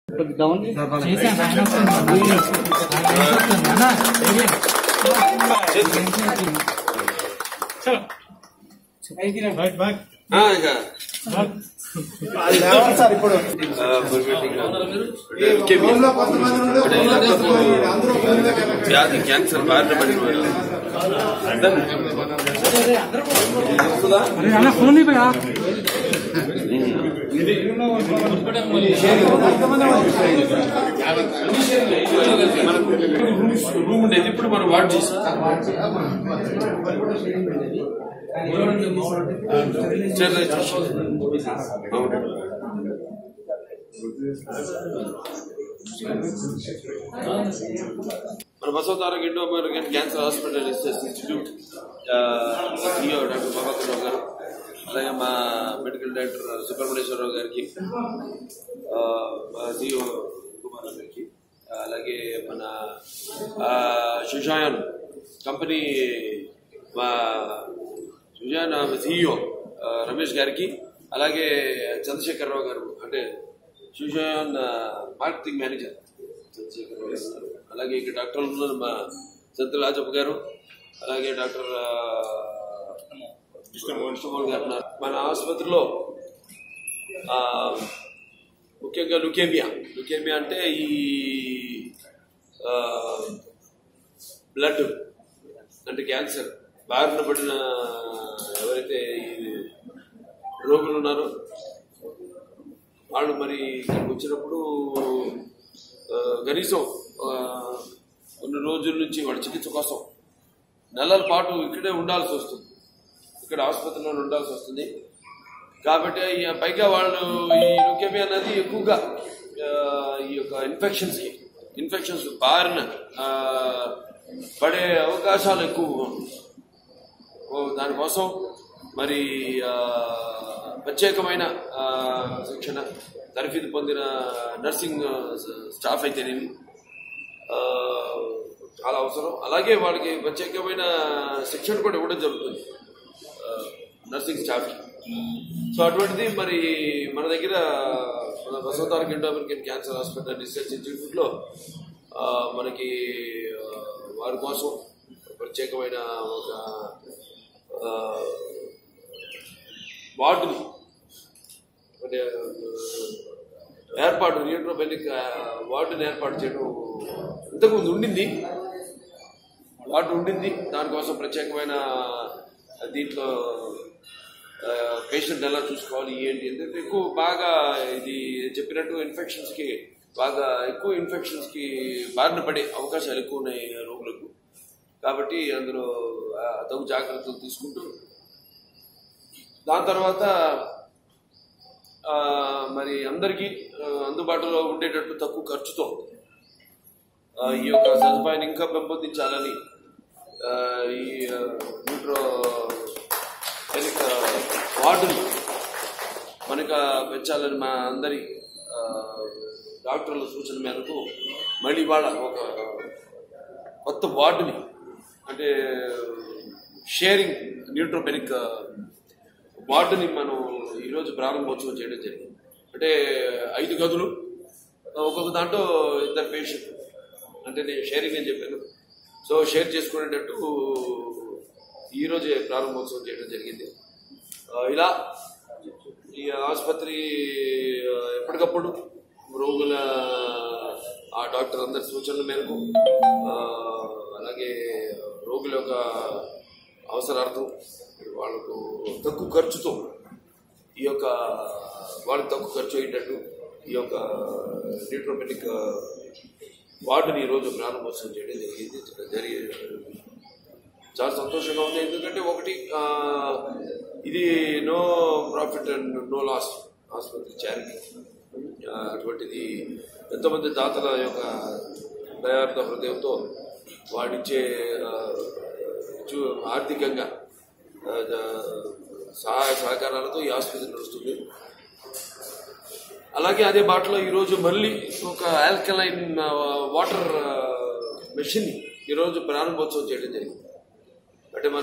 Down చేశాను ఆయన వస్తుంది వీడియో. ఆయన వస్తుంది. అన్న, వీడియో. వ్యాధి క్యాన్సర్ బారిన పడిన వాళ్ళు అరే అన్న ఫోన్ ఇవ్వయా రూమ్ ఉండేది ఇప్పుడు మనం వార్డ్ చేసాం చర్య చేసాం. అవును. మన బసవత ఆరోగ్య Indo American cancer hospital research institute CEO doctor Prabhakar Rao గారు అలాగే మా మెడికల్ డైరెక్టర్ సుబ్రహ్మణ్యేశ్వరరావు గారికి ఆ, మా సిఇఓ కుమార్ గారికి అలాగే మన ఆ, సుషాయన్ కంపెనీ మా సుజాన్ సిఇఓ రమేష్ గారికి అలాగే చంద్రశేఖరరావు గారు అంటే సుజాన్ మార్కెటింగ్ మేనేజర్ చంద్రశేఖరరావు గారు అలాగే ఇక్కడ డాక్టర్లు ఉన్నారు మా సంతుల రాజప్ప గారు అలాగే డాక్టర్ ఆ, కృష్ణమోహన్ గారు ఉన్నారు మన ఆసుపత్రిలో ఆ, ముఖ్యంగా లుకేమియా లుకేమియా అంటే ఈ ఆ, బ్లడ్ అంటే క్యాన్సర్ బారిన పడిన ఎవరైతే ఈ రోగులు ఉన్నారో వాళ్ళు మరి ఇక్కడికి వచ్చినప్పుడు ఆ, కనీసం ఆ, కొన్ని రోజుల నుంచి వాళ్ళ చికిత్స కోసం నెలల పాటు ఇక్కడే ఉండాల్సి వస్తుంది ఇక్కడ ఆసుపత్రిలో ఉండాల్సి వస్తుంది కాబట్టి ఈ పైగా వాళ్ళు ఈ లుకేమియా అనేది ఎక్కువగా ఆ, ఈ యొక్క ఇన్ఫెక్షన్స్ ఇన్ఫెక్షన్స్ బారిన ఆ, పడే అవకాశాలు ఎక్కువ ఓ, దానికోసం మరి ఆ, ప్రత్యేకమైన ఆ, శిక్షణ తరఫీదు పొందిన నర్సింగ్ ఆ, స్టాఫ్ అయితేనేమి ఆ, చాలా అవసరం అలాగే వాళ్ళకి ప్రత్యేకమైన శిక్షణ కూడా ఇవ్వడం జరుగుతుంది ఆ, నర్సింగ్ స్టాఫ్కి సో అటువంటిది మరి మన దగ్గర మన Basavataraka Indo American cancer hospital research ఇన్స్టిట్యూట్లో ఆ, మనకి ఆ, వారి కోసం ప్రత్యేకమైన ఒక ఆ, వార్డుని అంటే ఆ, ఏర్పాటు న్యూట్రోపెనిక్ వార్డుని ఏర్పాటు చేయడం ఇంతకుముందు ఉండింది వార్డు ఉండింది దానికోసం ప్రత్యేకమైన దీంట్లో పేషెంట్ ఎలా చూసుకోవాలి ఏంటి ఎందుకంటే ఎక్కువ బాగా ఇది చెప్పినట్టు ఇన్ఫెక్షన్స్ కి బాగా ఎక్కువ ఇన్ఫెక్షన్స్ కి బారిన పడే అవకాశాలు ఎక్కువ ఉన్నాయి రోగులకు కాబట్టి అందులో ఆ, తగు జాగ్రత్తలు తీసుకుంటూ దాని తర్వాత ఆ, మరి అందరికీ ఆ, అందుబాటులో ఉండేటట్టు తక్కువ ఖర్చుతో ఆ, ఈ యొక్క సదుపాయాన్ని ఇంకా పెంపొందించాలని ఆ, ఈ ఆ, న్యూట్రో వెనుక వార్డుని మనక పెంచాలని మా అందరి ఆ, డాక్టర్ల సూచన మేరకు మళ్ళీ వాళ్ళ ఒక కొత్త వార్డుని అంటే షేరింగ్ న్యూట్రోపెనిక్ వార్డుని మనం ఈరోజు ప్రారంభోత్సవం చేయడం జరిగింది అంటే ఐదు గదులు ఒక్కొక్క దాంట్లో ఇద్దరు పేషెంట్ అంటే నేను షేరింగ్ అని చెప్పాను సో షేర్ చేసుకునేటట్టు ఈరోజే ప్రారంభోత్సవం చేయడం జరిగింది ఆ, ఇలా ఈ ఆసుపత్రి ఆ, ఎప్పటికప్పుడు రోగుల ఆ డాక్టర్ అందరి సూచనల మేరకు ఆ, అలాగే రోగుల యొక్క అవసరార్థం వాళ్ళకు తక్కువ ఖర్చుతో ఈ యొక్క వాళ్ళకి తక్కువ ఖర్చు అయ్యేటట్టు ఈ యొక్క న్యూట్రోపెనిక్ వార్డుని ఈరోజు ప్రారంభోత్సవం చేయడం జరిగింది జరిగే చాలా సంతోషంగా ఉంది ఎందుకంటే ఒకటి ఆ, ఇది no profit and no loss ఆసుపత్రి చారిటీ ఆ, అటువంటిది ఎంతోమంది దాతల యొక్క దయార్థ హృదయంతో వాడిచ్చే ఆ, చూ- ఆర్థికంగా ఆ, జ- సహాయ సహకారాలతో ఈ ఆసుపత్రి నడుస్తుంది అలాగే అదే బాటలో ఈరోజు మళ్ళీ ఒక ఆల్కలైన్ వాటర్ మెషిన్ ఈరోజు ప్రారంభోత్సవం చేయడం జరిగింది అంటే మన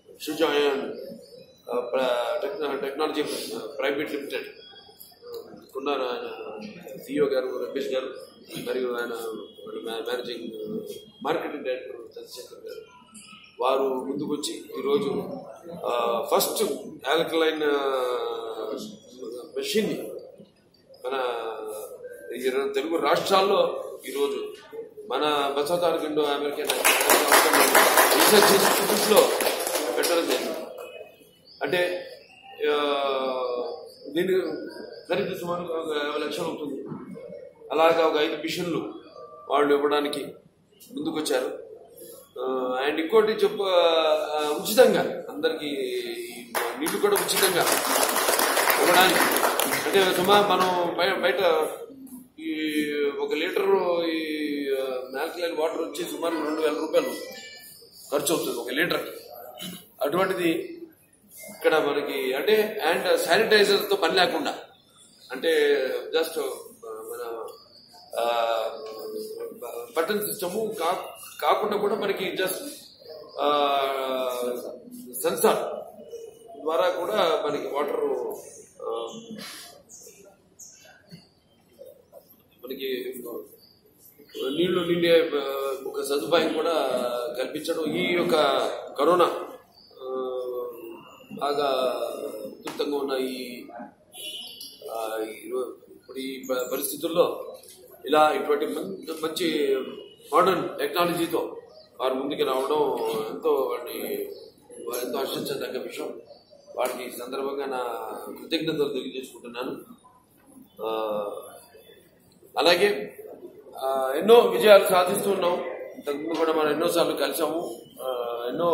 షుజాయన్ టెక్నాలజీ ప్రైవేట్ లిమిటెడ్ ఉన్నారు ఆయన సిఇఓ గారు రమేష్ గారు మరియు ఆయన మా- మేనేజింగ్ మార్కెటింగ్ డైరెక్టర్ చంద్రశేఖర్ గారు వారు ముందుకొచ్చి ఈరోజు ఆ, ఫస్ట్ ఆల్కలైన్ మెషిన్ని మన ఈ రెండు తెలుగు రాష్ట్రాల్లో ఈరోజు మన Basavataraka Indo American research institute లో పెట్టడం జరిగింది అంటే ఆ, దీని ఖరీదు సుమారు ఒక యాభై లక్షలు అవుతుంది అలాగా ఒక ఐదు మిషన్లు వాళ్ళు ఇవ్వడానికి ముందుకొచ్చారు ఆ, అండ్ ఇంకోటి చెప్ప ఆ, ఉచితంగా అందరికి నీళ్లు కూడా ఉచితంగా ఇవ్వడానికి అంటే సుమారు మనం బయ- బయట ఈ ఒక లీటరు ఈ నాల్కలైన్ వాటర్ వచ్చి సుమారు రెండు వేల రూపాయలు ఖర్చు అవుతుంది ఒక లీటర్ అటువంటిది ఇక్కడ మనకి అంటే అండ్ శానిటైజర్ తో పని లేకుండా అంటే జస్ట్ మన బటన్ సిస్టము కాకుండా కూడా మనకి జస్ట్ సెన్సార్ ద్వారా కూడా మనకి వాటర్ మనకి నీళ్లు నిండే ఆ, ఒక సదుపాయం కూడా కల్పించడం ఈ యొక్క కరోనా ఆ, బాగా ఉధృతంగా ఉన్న ఈ ఆ, ఈ రో- ఇప్పుడు ఈ ప- పరిస్థితుల్లో ఇలా ఇటువంటి మం- మంచి మోడర్న్ టెక్నాలజీతో వారు ముందుకు రావడం ఎంతో వాడిని ఎంతో హర్షించదగ్గ విషయం వారికి ఈ సందర్భంగా నా కృతజ్ఞతలు తెలియజేసుకుంటున్నాను ఆ, అలాగే ఆ, ఎన్నో విజయాలు సాధిస్తున్నాం ఇంతకుముందు కూడా మనం ఎన్నోసార్లు కలిసాము ఆ, ఎన్నో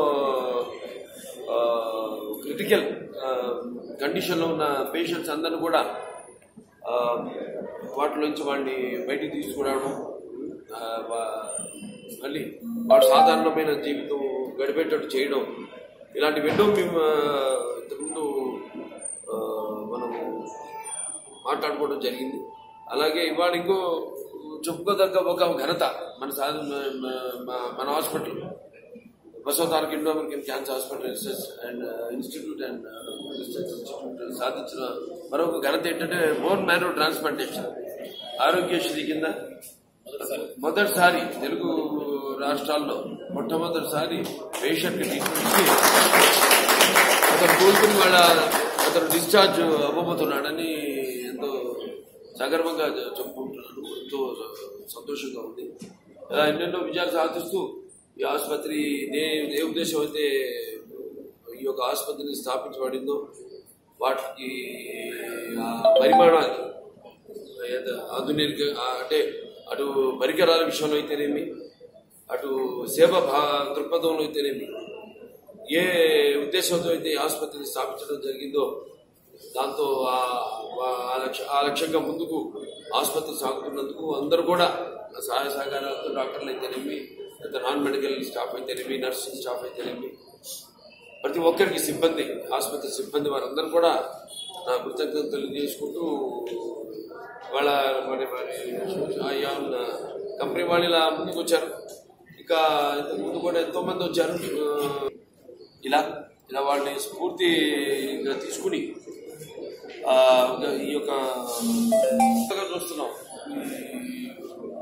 క్రిటికల్ కండిషన్లో ఉన్న పేషెంట్స్ అందరిని కూడా ఆ, వాటిలోంచి వాళ్ళని బయటికి తీసుకురావడం ఆ, వా- మళ్ళీ వాడు సాధారణమైన జీవితం గడిపేటట్టు చేయడం ఇలాంటివి ఎన్నో మేము ఆ, ఇంతకుముందు ఆ, మనము మాట్లాడుకోవడం జరిగింది అలాగే ఇవాళ ఇంకో చెప్పుకోదగ్గ ఒక ఘనత మన సాధ మ- మ- మ- మన hospital Basavataraka Indo American cancer hospital research and institute and research institute సాధించిన మరొక ఘనత ఏంటంటే బోన్ మ్యారో ట్రాన్స్ప్లాంటేషన్ ఆరోగ్యశ్రీ కింద మొదటిసారి తెలుగు రాష్ట్రాల్లో మొట్టమొదటిసారి పేషెంట్ తీసుకొచ్చి అతను కోలుకుని వాళ్ళ అతను డిశ్చార్జ్ అవ్వబోతున్నాడని ఎంతో సగర్వంగా చె- చెప్పుకుంటున్నాను ఎంతో సంతోషంగా ఉంది ఇలా ఎన్నెన్నో విజయాలు సాధిస్తూ ఈ ఆసుపత్రి నే ఏ ఉద్దేశం అయితే ఈ యొక్క ఆసుపత్రిని స్థాపించబడిందో వాటికి ఆ పరిమాణాన్ని ఏద- ఆధునిక ఆ అంటే అటు పరికరాల విషయంలో అయితేనేమి అటు సేవ భా దృక్పథంలో అయితేనేమి ఏ ఉద్దేశంతో అయితే ఈ ఆసుపత్రిని స్థాపించడం జరిగిందో దాంతో ఆ- ఆ లక్ష్య ఆ లక్ష్యంగా ముందుకు ఆసుపత్రి సాగుతున్నందుకు అందరూ కూడా సహాయ సహకారాలతో డాక్టర్లు అయితేనేమి లేదా నాన్ మెడికల్ స్టాఫ్ అయితేనేమి నర్సింగ్ స్టాఫ్ అయితేనేమి ప్రతి ఒక్కరికి సిబ్బంది ఆసుపత్రి సిబ్బంది వారందరూ కూడా నా కృతజ్ఞతలు తెలియజేసుకుంటూ వాళ్ళ మరి మరి ఆయా ఉన్న కంపెనీ వాళ్ళు ఇలా ముందుకు వచ్చారు ఇంకా ఇంతకు ముందు కూడా ఎంతో మంది వచ్చారు ఆ, ఇలా ఇలా వాళ్ళని స్ఫూర్తిగా తీసుకుని ఆ, ఈ యొక్క కొత్తగా చూస్తున్నాం ఈ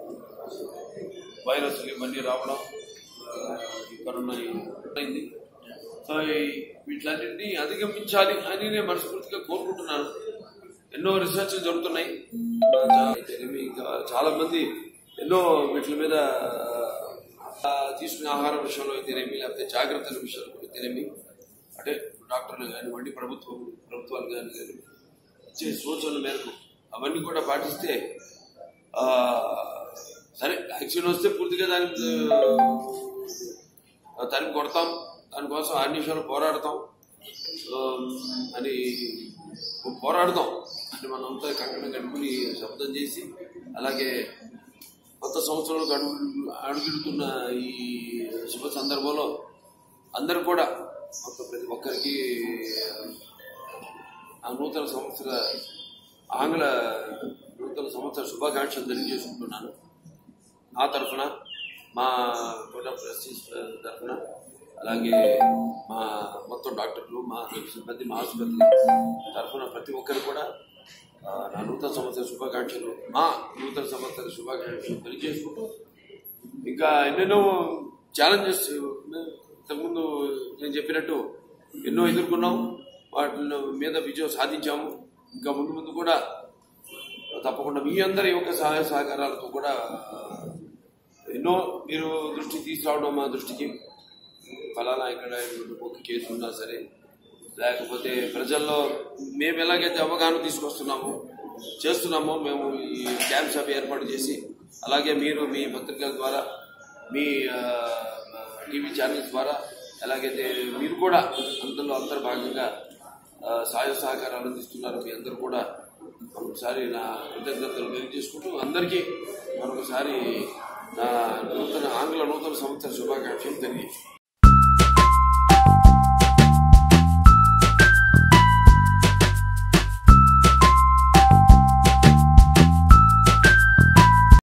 వైరస్ ఇవన్నీ రావడం ఆ, ఈ కరోనా అయింది సో ఈ- వీటిలన్నింటినీ అధిగమించాలి అని నేను మనస్ఫూర్తిగా కోరుకుంటున్నాను ఎన్నో రీసెర్చ్ జరుగుతున్నాయి ఆ, చా- తెలివి ఇంకా చాలా మంది ఎన్నో వీటి మీద ఆ, తీసుకునే ఆహారం విషయంలో అయితేనేమి లేకపోతే జాగ్రత్తల విషయంలో అయితేనేమి అంటే డాక్టర్లు కానివ్వండి ప్రభుత్వం ప్రభుత్వాలు కానీ కానీ ఇచ్చే సూచనల మేరకు అవన్నీ కూడా పాటిస్తే ఆ, సరే వ్యాక్సిన్ వస్తే పూర్తిగా దాని ఆ, దాన్ని కొడతాం దానికోసం ఆరు నిమిషాలు పోరాడతాం ఆ, అని పోరాడతాం అంటే మనంతా కంకణం కట్టుకుని శబ్దం చేసి అలాగే కొత్త సంవత్సరంలో అడుగు అడుగుతున్న ఈ శుభ సందర్భంలో అందరూ కూడా మొత్తం ప్రతి ఒక్కరికి ఆ నూతన సంవత్సర ఆంగ్ల నూతన సంవత్సర శుభాకాంక్షలు తెలియజేసుకుంటున్నాను నా తరఫున మా కోట ప్రెస్టీజ్ తరఫున అలాగే మా మొత్తం డాక్టర్లు మా సిబ్బంది మా ఆసుపత్రి తరఫున ప్రతి ఒక్కరు కూడా ఆ, నా నూతన సంవత్సర శుభాకాంక్షలు మా నూతన సంవత్సర శుభాకాంక్షలు తెలియజేసుకుంటూ ఇంకా ఎన్నెన్నో ఛాలెంజెస్ ఇంతకుముందు నేను చెప్పినట్టు ఎన్నో ఎదుర్కొన్నాం వాటి మీద విజయం సాధించాము ఇంకా ముందు ముందు కూడా తప్పకుండా మీ అందరి యొక్క సహాయ సహకారాలతో కూడా ఎన్నో మీరు దృష్టికి తీసుకురావడం మా దృష్టికి ఫలానా ఇక్కడ ఒక కేసు ఉన్నా సరే లేకపోతే ప్రజల్లో మేము ఎలాగైతే అవగాహన తీసుకొస్తున్నామో చేస్తున్నామో మేము ఈ క్యాంప్ సభ ఏర్పాటు చేసి అలాగే మీరు మీ పత్రికల ద్వారా మీ ఆ, టీవీ ఛానల్స్ ద్వారా ఎలాగైతే మీరు కూడా అందులో అంతర్భాగంగా ఆ, సహాయ సహకారాలు అందిస్తున్నారు మీ అందరూ కూడా మరొకసారి నా కృతజ్ఞతలు తెలియజేసుకుంటూ అందరికీ మరొకసారి నా నూతన ఆంగ్ల నూతన సంవత్సర శుభాకాంక్షలు తెలియజేస్తున్నాను